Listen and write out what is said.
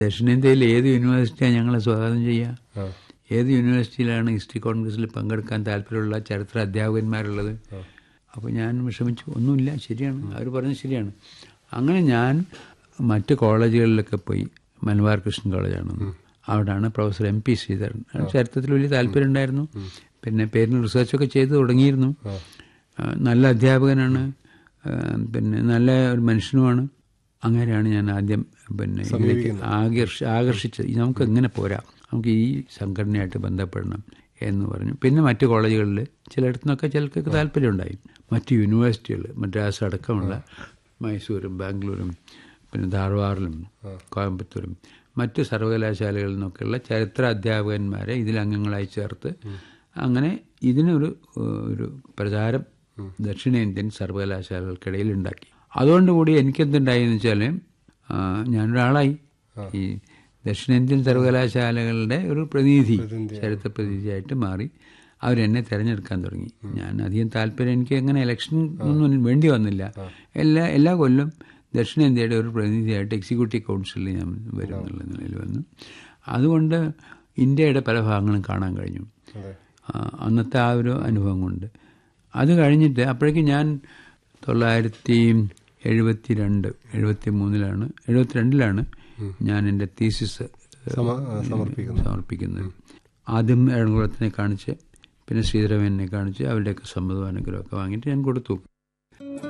ദക്ഷിണേന്ത്യയിൽ ഏത് യൂണിവേഴ്സിറ്റിയാണ് ഞങ്ങളെ സ്വാഗതം ചെയ്യുക ആ, ഏത് യൂണിവേഴ്സിറ്റിയിലാണ് ഹിസ്റ്ററി കോൺഗ്രസിൽ പങ്കെടുക്കാൻ താല്പര്യമുള്ള ചരിത്ര അധ്യാപകന്മാരുള്ളത് അപ്പോൾ ഞാൻ വിഷമിച്ചു ഒന്നുമില്ല ശരിയാണ് അവർ പറഞ്ഞത് ശരിയാണ് അങ്ങനെ ഞാൻ മറ്റ് കോളേജുകളിലൊക്കെ പോയി മലബാർ കൃഷ്ണൻ കോളേജാണ് അവിടാണ് പ്രൊഫസർ എം പി ശ്രീധരൻ അയാൾ ചരിത്രത്തിൽ വലിയ താല്പര്യം ഉണ്ടായിരുന്നു പിന്നെ പേരിന് റിസർച്ചൊക്കെ ചെയ്തു തുടങ്ങിയിരുന്നു ആ, നല്ല അധ്യാപകനാണ് ആ, പിന്നെ നല്ല ഒരു മനുഷ്യനുമാണ് അങ്ങനെയാണ് ഞാൻ ആദ്യം പിന്നെ ഇതിലേക്ക് ആകർഷ ആകർഷിച്ചത് ഇത് നമുക്ക് എങ്ങനെ പോരാ നമുക്ക് ഈ സംഘടനയായിട്ട് ബന്ധപ്പെടണം എന്ന് പറഞ്ഞു പിന്നെ മറ്റ് കോളേജുകളിൽ ചിലയിടത്തു നിന്നൊക്കെ ചിലർക്കൊക്കെ താല്പര്യമുണ്ടായി മറ്റ് യൂണിവേഴ്സിറ്റികൾ മദ്രാസ് അടക്കമുള്ള മൈസൂരും ബാംഗ്ലൂരും പിന്നെ ധാർവാറിലും കോയമ്പത്തൂരും മറ്റ് സർവകലാശാലകളിൽ നിന്നൊക്കെയുള്ള ചരിത്ര അധ്യാപകന്മാരെ ഇതിൽ അംഗങ്ങളായി ചേർത്ത് അങ്ങനെ ഇതിനൊരു ഏഹ്, ഒരു പ്രചാരം ദക്ഷിണേന്ത്യൻ സർവകലാശാലകൾക്കിടയിൽ ഉണ്ടാക്കി അതുകൊണ്ടുകൂടി എനിക്കെന്തുണ്ടായി എന്ന് വെച്ചാൽ ഞാനൊരാളായി ഈ ദക്ഷിണേന്ത്യൻ സർവകലാശാലകളുടെ ഒരു പ്രതിനിധി ചരിത്ര പ്രതിനിധിയായിട്ട് മാറി അവരെന്നെ തിരഞ്ഞെടുക്കാൻ തുടങ്ങി ഞാൻ അധികം താല്പര്യം എനിക്ക് അങ്ങനെ ഇലക്ഷൻ ഒന്നും വേണ്ടി വന്നില്ല എല്ലാ എല്ലാ കൊല്ലം ദക്ഷിണേന്ത്യയുടെ ഒരു പ്രതിനിധിയായിട്ട് എക്സിക്യൂട്ടീവ് കൗൺസിലിൽ ഞാൻ വരും എന്നുള്ള നിലയിൽ വന്നു അതുകൊണ്ട് ഇന്ത്യയുടെ പല ഭാഗങ്ങളും കാണാൻ കഴിഞ്ഞു അതെ ആ, അന്നത്തെ ആ ഒരു അനുഭവം കൊണ്ട് അത് കഴിഞ്ഞിട്ട് അപ്പോഴേക്കും ഞാൻ തൊള്ളായിരത്തി എഴുപത്തി രണ്ട് എഴുപത്തി മൂന്നിലാണ് എഴുപത്തിരണ്ടിലാണ് ഞാൻ എൻ്റെ തീസിസ് സമ- സമർപ്പിക്കുന്നു സമർപ്പിക്കുന്നത് ആദ്യം എറണാകുളത്തിനെ കാണിച്ച് പിന്നെ ശ്രീധരമേനെ കാണിച്ച് അവരുടെയൊക്കെ സമ്മതവും അനുഗ്രഹമൊക്കെ വാങ്ങിയിട്ട് ഞാൻ കൊടുത്തു